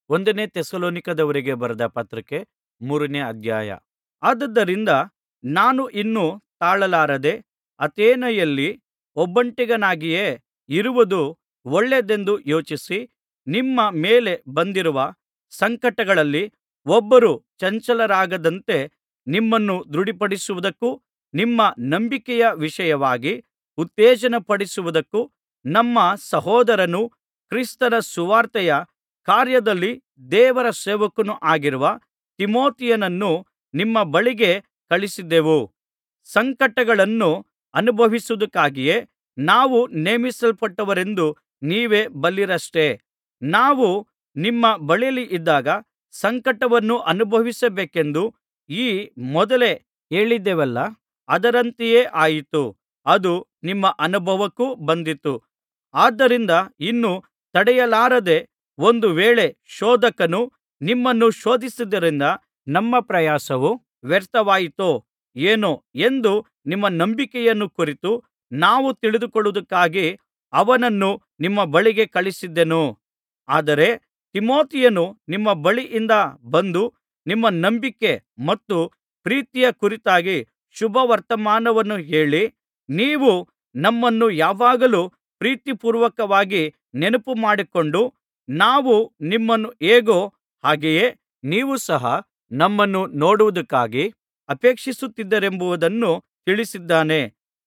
ಒಂದನೇ ಥೆಸಲೋನಿಕದವರಿಗೆ ಬರೆದ ಪತ್ರಿಕೆ ಮೂರನೇ ಅಧ್ಯಾಯ ಆದುದರಿಂದ ನಾನು ಇನ್ನು ತಾಳಲಾರದೆ ಅಥೇನೆಯಲ್ಲಿ ಒಬ್ಬಂಟಿಗನಾಗಿಯೇ ಇರುವುದು ಒಳ್ಳೆಯದೆಂದು ಯೋಚಿಸಿ ನಿಮ್ಮ ಮೇಲೆ ಬಂದಿರುವ ಸಂಕಟಗಳಲ್ಲಿ ಒಬ್ಬರೂ ಚಂಚಲರಾಗದಂತೆ ನಿಮ್ಮನ್ನು ದೃಢಪಡಿಸುವುದಕ್ಕೂ ನಿಮ್ಮ ನಂಬಿಕೆಯ ವಿಷಯವಾಗಿ ಉತ್ತೇಜನಪಡಿಸುವುದಕ್ಕೂ ನಮ್ಮ ಸಹೋದರನೂ ಕ್ರಿಸ್ತನ ಸುವಾರ್ತೆಯ ಕಾರ್ಯದಲ್ಲಿ ದೇವರ ಸೇವಕನೂ ಆಗಿರುವ ತಿಮೊಥೆಯನನ್ನು ನಿಮ್ಮ ಬಳಿಗೆ ಕಳುಹಿಸಿದೆವು ಸಂಕಟಗಳನ್ನು ಅನುಭವಿಸುವುದಕ್ಕಾಗಿಯೇ ನಾವು ನೇಮಿಸಲ್ಪಟ್ಟವರೆಂದು ನೀವೇ ಬಲ್ಲಿರಷ್ಟೆ ನಾವು ನಿಮ್ಮ ಬಳಿಯಲ್ಲಿದ್ದಾಗ ಸಂಕಟವನ್ನು ಅನುಭವಿಸಬೇಕೆಂದು ಈ ಮೊದಲೇ ಹೇಳಿದ್ದೆವಲ್ಲಾ ಅದರಂತೆಯೇ ಆಯಿತು ಅದು ನಿಮ್ಮ ಅನುಭವಕ್ಕೂ ಬಂದಿತು ಆದ್ದರಿಂದ ಇನ್ನು ತಡೆಯಲಾರದೆ ಒಂದು ವೇಳೆ ಶೋಧಕನು ನಿಮ್ಮನ್ನು ಶೋಧಿಸಿದ್ದರಿಂದ ನಮ್ಮ ಪ್ರಯಾಸವು ವ್ಯರ್ಥವಾಯಿತೋ ಏನೋ ಎಂದು ನಿಮ್ಮ ನಂಬಿಕೆಯನ್ನು ಕುರಿತು ನಾವು ತಿಳಿದುಕೊಳ್ಳುವುದಕ್ಕಾಗಿ ಅವನನ್ನು ನಿಮ್ಮ ಬಳಿಗೆ ಕಳುಹಿಸಿದೆನು ಆದರೆ ತಿಮೊಥೆಯನು ನಿಮ್ಮ ಬಳಿಯಿಂದ ಬಂದು ನಿಮ್ಮ ನಂಬಿಕೆ ಮತ್ತು ಪ್ರೀತಿಯ ಕುರಿತಾಗಿ ಶುಭವರ್ತಮಾನವನ್ನು ಹೇಳಿ ನೀವು ನಮ್ಮನ್ನು ಯಾವಾಗಲೂ ಪ್ರೀತಿಪೂರ್ವಕವಾಗಿ ನೆನಪುಮಾಡಿಕೊಂಡು ನಾವು ನಿಮ್ಮನ್ನು ಹೇಗೋ ಹಾಗೆಯೇ ನೀವು ಸಹ ನಮ್ಮನ್ನು ನೋಡುವುದಕ್ಕಾಗಿ ಅಪೇಕ್ಷಿಸುತ್ತಿದ್ದೀರೆಂಬುದನ್ನು ತಿಳಿಸಿದ್ದಾನೆ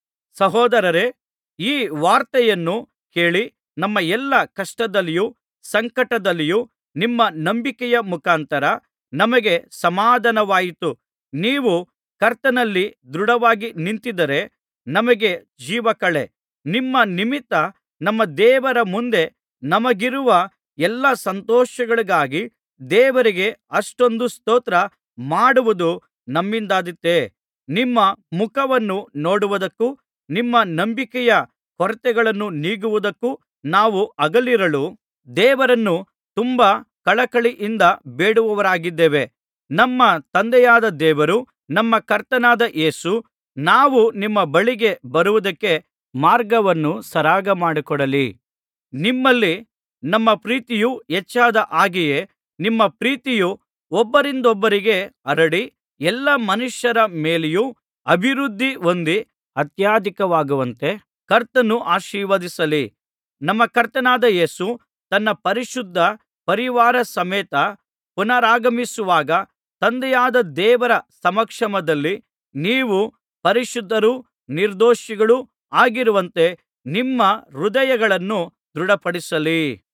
ಸಹೋದರರೇ ಈ ವಾರ್ತೆಯನ್ನು ಕೇಳಿ ನಮ್ಮ ಎಲ್ಲಾ ಕಷ್ಟದಲ್ಲಿಯೂ ಸಂಕಟದಲ್ಲಿಯೂ ನಿಮ್ಮ ನಂಬಿಕೆಯ ಮುಖಾಂತರ ನಮಗೆ ಸಮಾಧಾನವಾಯಿತು ನೀವು ಕರ್ತನಲ್ಲಿ ದೃಢವಾಗಿ ನಿಂತಿದ್ದರೆ ನಮಗೆ ಜೀವಕಳೆ ನಿಮ್ಮ ನಿಮಿತ್ತ ನಮ್ಮ ದೇವರ ಮುಂದೆ ನಮಗಿರುವ ಎಲ್ಲಾ ಸಂತೋಷಗಳಿಗಾಗಿ ದೇವರಿಗೆ ಅಷ್ಟೊಂದು ಸ್ತೋತ್ರ ಮಾಡುವುದು ನಮ್ಮಿಂದಾದೀತೇ ನಿಮ್ಮ ಮುಖವನ್ನು ನೋಡುವುದಕ್ಕೂ ನಿಮ್ಮ ನಂಬಿಕೆಯ ಕೊರತೆಗಳನ್ನು ನೀಗುವುದಕ್ಕೂ ನಾವು ಹಗಲಿರುಳು ದೇವರನ್ನು ತುಂಬಾ ಕಳಕಳಿಯಿಂದ ಬೇಡುವವರಾಗಿದ್ದೇವೆ ನಮ್ಮ ತಂದೆಯಾದ ದೇವರು ನಮ್ಮ ಕರ್ತನಾದ ಯೇಸು ನಾವು ನಿಮ್ಮ ಬಳಿಗೆ ಬರುವುದಕ್ಕೆ ಮಾರ್ಗವನ್ನು ಸರಾಗ ಮಾಡಿಕೊಡಲಿ ನಿಮ್ಮಲ್ಲಿ ನಮ್ಮ ಪ್ರೀತಿಯು ಹೆಚ್ಚಾದ ಹಾಗೆಯೇ ನಿಮ್ಮ ಪ್ರೀತಿಯು ಒಬ್ಬರಿಂದೊಬ್ಬರಿಗೆ ಹರಡಿ ಎಲ್ಲಾ ಮನುಷ್ಯರ ಮೇಲೆಯೂ ಅಭಿವೃದ್ಧಿ ಹೊಂದಿ ಅತ್ಯಧಿಕವಾಗುವಂತೆ ಕರ್ತನು ಆಶೀರ್ವದಿಸಲಿ ನಮ್ಮ ಕರ್ತನಾದ ಯೇಸು ತನ್ನ ಪರಿಶುದ್ಧ ಪರಿವಾರ ಸಮೇತ ಪುನರಾಗಮಿಸುವಾಗ ತಂದೆಯಾದ ದೇವರ ಸಮಕ್ಷಮದಲ್ಲಿ ನೀವು ಪರಿಶುದ್ಧರೂ ನಿರ್ದೋಷಿಗಳೂ ಆಗಿರುವಂತೆ ನಿಮ್ಮ ಹೃದಯಗಳನ್ನು ದೃಢಪಡಿಸಲಿ